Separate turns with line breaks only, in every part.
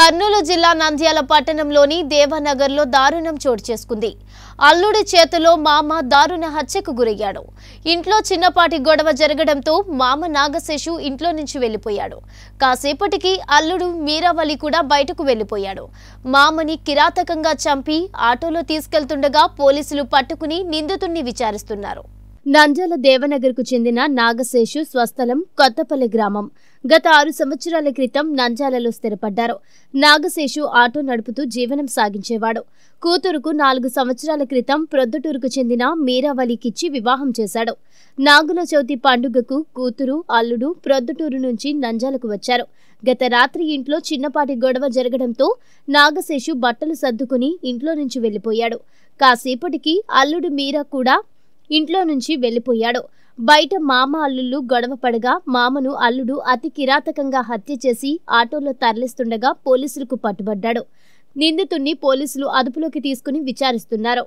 కర్నూలు జిల్లా నంద్యాల పట్టణంలోని దేవనగర్లో దారుణం చోటు చేసుకుంది అల్లుడి చేతిలో మామ దారుణ హత్యకు గురయ్యాడు ఇంట్లో చిన్నపాటి గొడవ జరగడంతో మామ నాగశేషు ఇంట్లో నుంచి వెళ్లిపోయాడు కాసేపటికి అల్లుడు మీరావళి కూడా బయటకు వెళ్లిపోయాడు మామని కిరాతకంగా చంపి ఆటోలో తీసుకెళ్తుండగా పోలీసులు పట్టుకుని నిందితుణ్ణి విచారిస్తున్నారు నంద్యాల దేవనగర్కు చెందిన నాగశేషు స్వస్థలం కొత్తపల్లి గ్రామం గత ఆరు సంవత్సరాల క్రితం నంద్యాలలో స్థిరపడ్డారు నాగశేషు ఆటో నడుపుతూ జీవనం సాగించేవాడు కూతురుకు నాలుగు సంవత్సరాల క్రితం ప్రొద్దుటూరుకు చెందిన మీరావళికిచ్చి వివాహం చేశాడు నాగుల చవితి పండుగకు కూతురు అల్లుడు ప్రొద్దుటూరు నుంచి నంజాలకు వచ్చారు గత రాత్రి ఇంట్లో చిన్నపాటి గొడవ జరగడంతో నాగశేషు బట్టలు సర్దుకుని ఇంట్లో నుంచి వెళ్లిపోయాడు కాసేపటికి అల్లుడు మీరా కూడా ఇంట్లో నుంచి వెళ్లిపోయాడు బయట మామ అల్లుళ్ళు గొడవ పడగా మామను అల్లుడు అతి కిరాతకంగా హత్య చేసి ఆటోలో తరలిస్తుండగా పోలీసులకు పట్టుబడ్డాడు నిందితుణ్ణి పోలీసులు అదుపులోకి తీసుకుని విచారిస్తున్నారు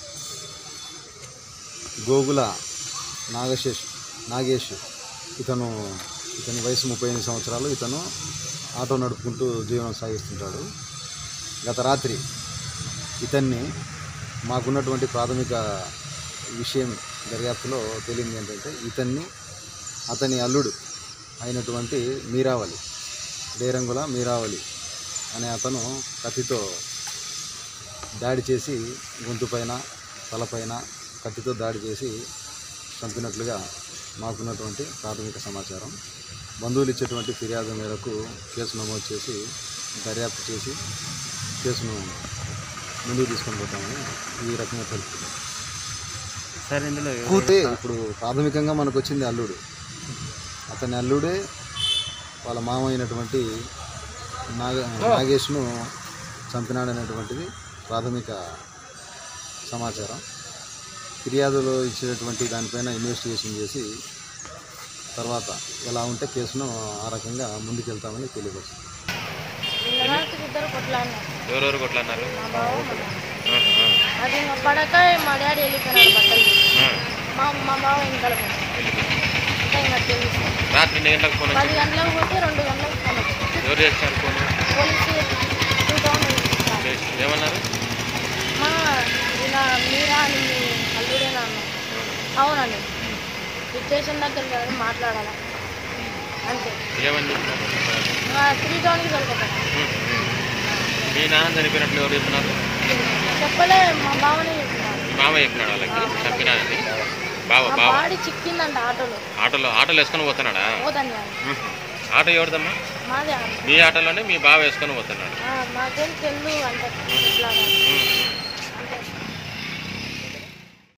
గోగుల నాగశేష్ నాగేష్ ఇతను ఇతని వయసు ముప్పై ఎనిమిది సంవత్సరాలు ఇతను ఆటో నడుపుకుంటూ జీవనం సాగిస్తుంటాడు గత రాత్రి ఇతన్ని మాకున్నటువంటి ప్రాథమిక విషయం దర్యాప్తులో తేలింది ఏంటంటే ఇతన్ని అతని అల్లుడు అయినటువంటి మీరావళి డేరంగుల మీరావళి అనే అతను కత్తితో దాడి చేసి గొంతు పైన తలపైన కత్తితో దాడి చేసి చంపినట్లుగా మాకున్నటువంటి ప్రాథమిక సమాచారం బంధువులు ఇచ్చేటువంటి ఫిర్యాదు మేరకు కేసు నమోదు చేసి దర్యాప్తు చేసి కేసును ముందుకు తీసుకొని పోతామని ఈ రకంగా తెలుపుతుంది
సార్ ఇందులో
కూతే ఇప్పుడు ప్రాథమికంగా మనకు వచ్చింది అల్లుడు అతని అల్లుడే వాళ్ళ మామ అయినటువంటి నాగ నాగేష్ను చంపినాడనేటువంటిది ప్రాథమిక సమాచారం ఫిర్యాదులో ఇచ్చినటువంటి దానిపైన ఇన్వెస్టిగేషన్ చేసి తర్వాత ఎలా ఉంటే కేసును ఆ రకంగా ముందుకెళ్తామని తెలియవచ్చు
రాత్రి ఇద్దరు కొట్లాడినారు
ఎవరెవరు కొట్లన్నారు
మా బావ మా నాన్న. అది ఇంకా పడక మా డాడీ వెళ్ళిపోయినాడు బట్టలు తీసి. మా మా బావ ఇంకా ఇంకా ఇంకా తెలుసు
రాత్రి ఎన్ని గంటలకు ఫోన్
పది గంటలకు పోతే రెండు గంటలకు ఫోన్ వచ్చింది
ఎవరు చేస్తారు ఫోన్
పోలీసు టూ థౌసండ్
ఏమన్నారు
మా ఇలా మీరా అని మీ అల్లుడేనా అన్న అవునండి స్టేషన్ దగ్గరికి వెళ్ళి మాట్లాడాలా అంతే
ఏమని చెప్తున్నారు
త్రీ థౌసండ్కి వెళ్ళిపోతాను
మీ నాన్న చనిపోయినట్లు ఎవరు చెప్తున్నారు
చెప్పలే మా బావనే చెప్తున్నాడు
మీ మామ చెప్పినాడు వాళ్ళకి చంపినానని బావ
మా
బావ
బాడీ చిక్కిందంట ఆటోలో
ఆటోలో ఆటోలో వేసుకొని పోతున్నాడా
పోతాను
ఉహు. ఆటో ఎవరిదమ్మా
మాదే ఆటో
మీ ఆటోలోనే మీ బావ వేసుకొని పోతున్నాడు
ఆ, మాకేం తెలు అంటే ఇట్లా